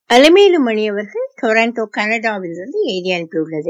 அலமேலு மணி அவர்கள் டொராண்டோ கனடாவிலிருந்து எழுதி அனுப்பியுள்ளது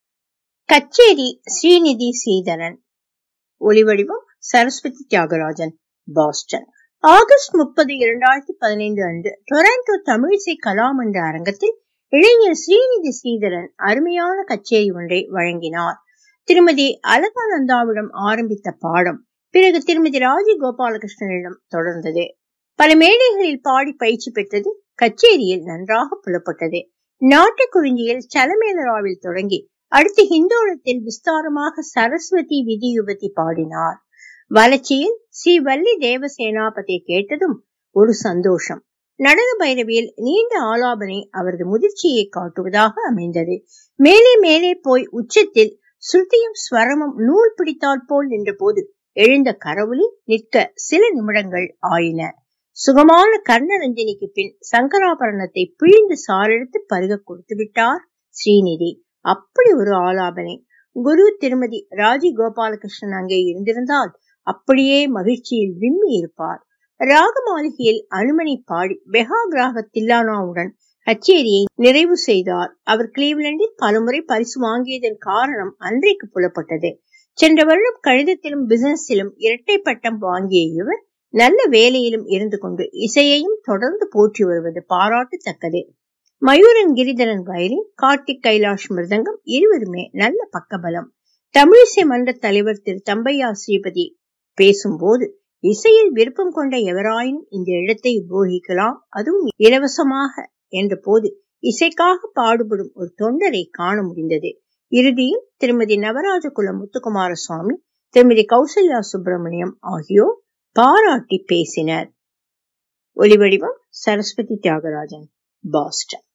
கச்சேரி ஸ்ரீநிதி ஸ்ரீதரன் ஒளிவடிவம் சரஸ்வதி தியாகராஜன் பாஸ்டன் ஆகஸ்ட் முப்பது இரண்டாயிரத்தி பதினைந்து அன்று டொராண்டோ தமிழிசை கலாமன்ற அரங்கத்தில் இளைஞர் ஸ்ரீநிதி ஸ்ரீதரன் அருமையான கச்சேரி ஒன்றை வழங்கினார் திருமதி அலகானந்தாவிடம் ஆரம்பித்த பாடம் பிறகு திருமதி ராஜி கோபாலகிருஷ்ணனிடம் தொடர்ந்தது பல மேடைகளில் பாடி பயிற்சி பெற்றது கச்சேரியில் நன்றாக புலப்பட்டது நாட்டுக்குறிஞ்சியில் சலமேலராவில் தொடங்கி அடுத்து ஹிந்தோளத்தில் விஸ்தாரமாக சரஸ்வதி விதி யுவதி பாடினார் வளர்ச்சியில் ஸ்ரீ வள்ளி தேவசேனாபதியை கேட்டதும் ஒரு சந்தோஷம் நடன பைரவியில் நீண்ட ஆலாபனை அவரது முதிர்ச்சியை காட்டுவதாக அமைந்தது மேலே மேலே போய் உச்சத்தில் ஸ்ருதியும் ஸ்வரமும் நூல் பிடித்தால் போல் நின்ற போது எழுந்த கரவுலி நிற்க சில நிமிடங்கள் ஆயின சுகமான கர்ணரஞ்சனிக்கு பின் சங்கராபரணத்தை பிழிந்து சாரெடுத்து பருக கொடுத்து விட்டார் ஸ்ரீநிதி அப்படி ஒரு ஆலாபனை குரு திருமதி ராஜி கோபாலகிருஷ்ணன் அங்கே இருந்திருந்தால் அப்படியே மகிழ்ச்சியில் விம்மி இருப்பார் ராக மாளிகையில் அனுமணி பாடி பெஹா கிராக தில்லானாவுடன் கச்சேரியை நிறைவு செய்தார் அவர் கிளீவ்லண்டில் பலமுறை பரிசு வாங்கியதன் காரணம் அன்றைக்கு புலப்பட்டது சென்ற வருடம் கணிதத்திலும் பிசினஸிலும் இரட்டை பட்டம் வாங்கிய இவர் நல்ல வேலையிலும் இருந்து கொண்டு இசையையும் தொடர்ந்து போற்றி வருவது பாராட்டத்தக்கது மயூரன் கிரிதரன் வயலின் கார்த்திக் கைலாஷ் மிருதங்கம் இருவருமே நல்ல பக்கபலம் தமிழிசை மன்ற தலைவர் திரு தம்பையா ஸ்ரீபதி பேசும்போது இசையில் விருப்பம் கொண்ட எவராயினும் இந்த இடத்தை உபயோகிக்கலாம் அதுவும் இலவசமாக என்ற போது இசைக்காக பாடுபடும் ஒரு தொண்டரை காண முடிந்தது இறுதியில் திருமதி நவராஜகுல முத்துக்குமார சுவாமி திருமதி கௌசல்யா சுப்பிரமணியம் ஆகியோர் பாராட்டி பேசினர் ஒலிவடிவம் சரஸ்வதி தியாகராஜன் பாஸ்டன்